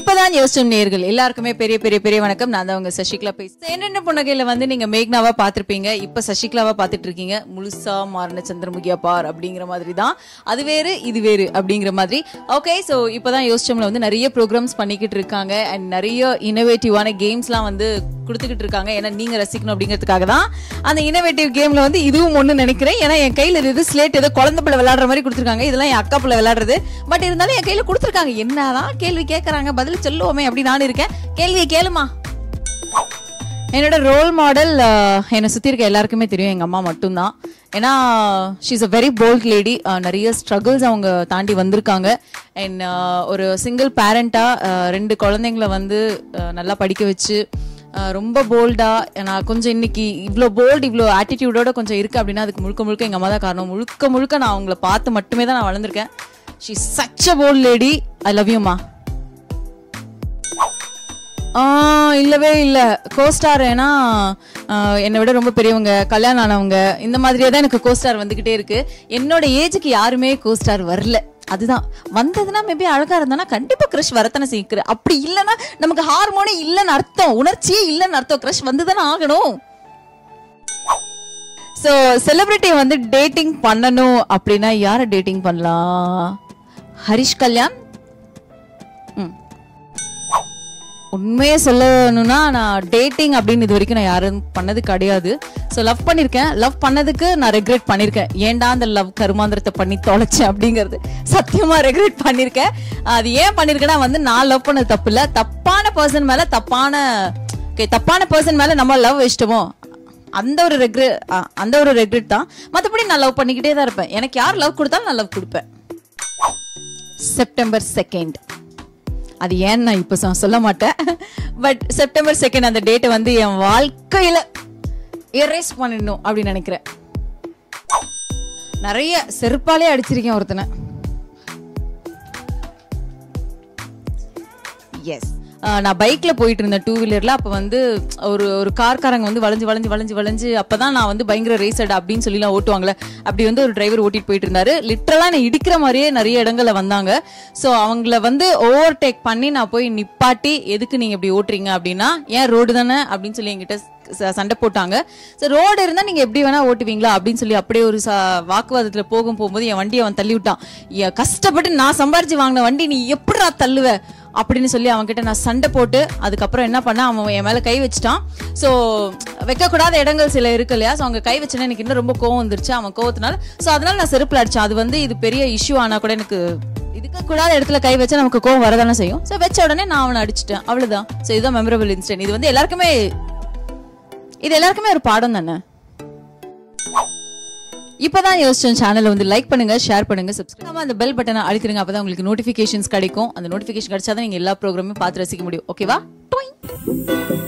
இப்பதான் யோசிச்சோம் நேர்கள் எல்லாருக்குமே பெரிய பெரிய பெரிய வணக்கம் நான் தான் உங்க சசிகலா பேச என்னென்ன புன்னகையில வந்து நீங்க மேக்னாவா பாத்திருப்பீங்க இப்ப சசிகலாவா பாத்துட்டு இருக்கீங்க முழுசா மாறின சந்திரமுகியா பார் அப்படிங்கிற மாதிரி தான் அது வேறு இது வேறு அப்படிங்கிற மாதிரி ஓகே சோ இப்பதான் யோசிச்சோம்ல வந்து நிறைய ப்ரோக்ராம்ஸ் பண்ணிக்கிட்டு இருக்காங்க அண்ட் நிறைய இனோவேட்டிவான கேம்ஸ்லாம் வந்து கொடுத்துக்கிட்டு இருக்காங்க ஏன்னா நீங்க ரசிக்கணும் அப்படிங்கிறதுக்காக தான் அந்த இனோவேட்டிவ் கேம்ல வந்து இதுவும் ஒண்ணு நினைக்கிறேன் ஏன்னா என் கையில இது ஸ்லேட் ஏதோ குழந்தை பிள்ளை விளையாடுற மாதிரி கொடுத்துருக்காங்க இதெல்லாம் என் அக்கா பிள்ளை விளையாடுறது பட் இருந்தாலும் என் கையில கொடுத்துருக்காங்க என்னதான் கேள்வி கேட்கறாங்க பதில் சொல்லுவோமே அப்படி நான் இருக்கேன் கேள்வியை கேளுமா என்னோட ரோல் மாடல் என்னை சுற்றி இருக்க எல்லாருக்குமே தெரியும் எங்கள் அம்மா மட்டும்தான் ஏன்னா she's a very bold lady நிறைய ஸ்ட்ரகிள்ஸ் அவங்க தாண்டி வந்திருக்காங்க அண்ட் ஒரு சிங்கிள் பேரண்ட்டாக ரெண்டு குழந்தைங்கள வந்து அஹ், நல்லா படிக்க வச்சு அஹ், ரொம்ப போல்டாக நான் கொஞ்சம் இன்னைக்கு இவ்வளோ போல்டு இவ்வளோ ஆட்டிடியூடோட கொஞ்சம் இருக்கு அப்படின்னா அதுக்கு முழுக்க முழுக்க எங்கள் அம்மா தான் காரணம் முழுக்க முழுக்க நான் அவங்கள பார்த்து மட்டுமே தான் நான் வளர்ந்துருக்கேன் she such a bold lady I love யூமா ஆ, இல்லவே இல்ல கோஸ்டார் ஏன்னா ஆ, என்னை விட ரொம்ப பெரியவங்க கல்யாணம் ஆனவங்க இந்த மாதிரியே தான் எனக்கு கோஸ்டார் வந்துகிட்டே இருக்கு என்னோட ஏஜுக்கு யாருமே கோஸ்டார் வரல அதுதான் வந்ததுன்னா மேபி அழகா இருந்தானா கண்டிப்பா கிரஷ் வரத்தானே சீக்கிரம் அப்படி இல்லைன்னா நமக்கு ஹார்மோனே இல்லைன்னு அர்த்தம் உணர்ச்சியே இல்லைன்னு அர்த்தம் கிரஷ் வந்துதானே ஆகணும் ஸோ செலிபிரிட்டி வந்து டேட்டிங் பண்ணணும் அப்படின்னா யாரை டேட்டிங் பண்ணலாம் ஹரிஷ் கல்யாண் ம் உண்மையை சொல்லணும்னா நான் டேட்டிங் அப்படின்னு இது வரைக்கும் நான் யாரும் பண்ணது கிடையாது ஸோ லவ் பண்ணியிருக்கேன் லவ் பண்ணதுக்கு நான் ரெக்ரெட் பண்ணியிருக்கேன் ஏன்டா அந்த லவ் கருமாந்திரத்தை பண்ணி தொலைச்சேன் அப்படிங்கிறது சத்தியமா ரெக்ரெட் பண்ணியிருக்கேன் அது ஏன் பண்ணியிருக்கேன்னா வந்து நான் லவ் பண்ணது தப்பு இல்லை தப்பான பர்சன் மேல தப்பான okay, தப்பான பர்சன் மேல நம்ம லவ் வச்சிட்டோமோ அந்த ஒரு ரெக்ரெட் அந்த ஒரு ரெக்ரெட் தான் மற்றபடி நான் லவ் பண்ணிக்கிட்டே தான் இருப்பேன் எனக்கு யார் லவ் கொடுத்தாலும் நான் லவ் கொடுப்பேன் செப்டம்பர் செகண்ட் அது ஏன்னு நான் இப்போ சொ- சொல்ல மாட்டேன் பட் செப்டம்பர் செகண்ட் அந்த டேட்டை வந்து என் வாழ்க்கையில எரேஸ் பண்ணிடணும் அப்படின்னு நினைக்கிறேன் நிறைய செருப்பாலே அடிச்சிருக்கேன் ஒருத்தனை எஸ் நான் பைக்ல போயிட்டு இருந்தேன் டூ வீலர்ல அப்ப வந்து ஒரு ஒரு கார்காரங்க வந்து வளைஞ்சு வளைஞ்சு வளைஞ்சு வளைஞ்சு அப்பதான் நான் வந்து பயங்கர ரேசட் அப்படின்னு சொல்லிலாம் ஓட்டுவாங்கல்ல அப்படி வந்து ஒரு டிரைவர் ஓட்டிட்டு போயிட்டு இருந்தாரு லிட்டரலா நான் இடிக்கிற மாதிரியே நிறைய இடங்கள்ல வந்தாங்க சோ அவங்கள வந்து ஓவர் டேக் பண்ணி நான் போய் நிப்பாட்டி எதுக்கு நீங்க இப்படி ஓட்டுறீங்க அப்படின்னா ஏன் ரோடு தானே அப்படின்னு சொல்லி என்கிட்ட ச- சண்டை போட்டாங்க சரி ரோடு இருந்தா நீங்க எப்படி வேணா ஓட்டுவீங்களா அப்படின்னு சொல்லி அப்படியே ஒரு ச- வாக்குவாதத்துல போகும் போகும்போது என் வண்டியை அவன் தள்ளி விட்டான் என் கஷ்டப்பட்டு நான் சம்பாரிச்சு வாங்கின வண்டி நீ எப்படிடா தள்ளுவ அப்படின்னு சொல்லி அவன்கிட்ட நான் சண்டை போட்டு அதுக்கப்புறம் என்ன பண்ண அவன் என் மேல கை வச்சுட்டான் ஸோ வைக்கக்கூடாத இடங்கள் சில இருக்கு இல்லையா ஸோ அவங்க கை வச்சுன்னா எனக்கு இன்னும் ரொம்ப கோவம் வந்துருச்சு அவன் கோவத்தினால ஸோ அதனால நான் செருப்புல அடிச்சேன் அது வந்து இது பெரிய இஷ்யூ ஆனா கூட எனக்கு இதுக்கு கூடாத இடத்துல கை வச்சா நமக்கு கோவம் வரதானே செய்யும் ஸோ வச்ச உடனே நான் அவனை அடிச்சிட்டேன் அவ்வளவுதான் ஸோ இதுதான் மெமரபிள் இன்சிடென்ட் இது வந்து எல்லாருக்குமே இது எல்லாருக்குமே ஒரு பாடம் தானே இப்பதான் யோசிச்சோம் சேனலை வந்து லைக் பண்ணுங்க ஷேர் பண்ணுங்க சப்ஸ்கிரைப் அந்த பெல் பட்டனை அழுத்திடுங்க அப்பதான் உங்களுக்கு நோட்டிபிகேஷன்ஸ் கிடைக்கும் அந்த நோட்டிபிகேஷன் கிடைச்சாதான் நீங்க எல்லா ப்ரோக்ராமும் பார்த்து ரசிக்க முடியும் ஓகேவா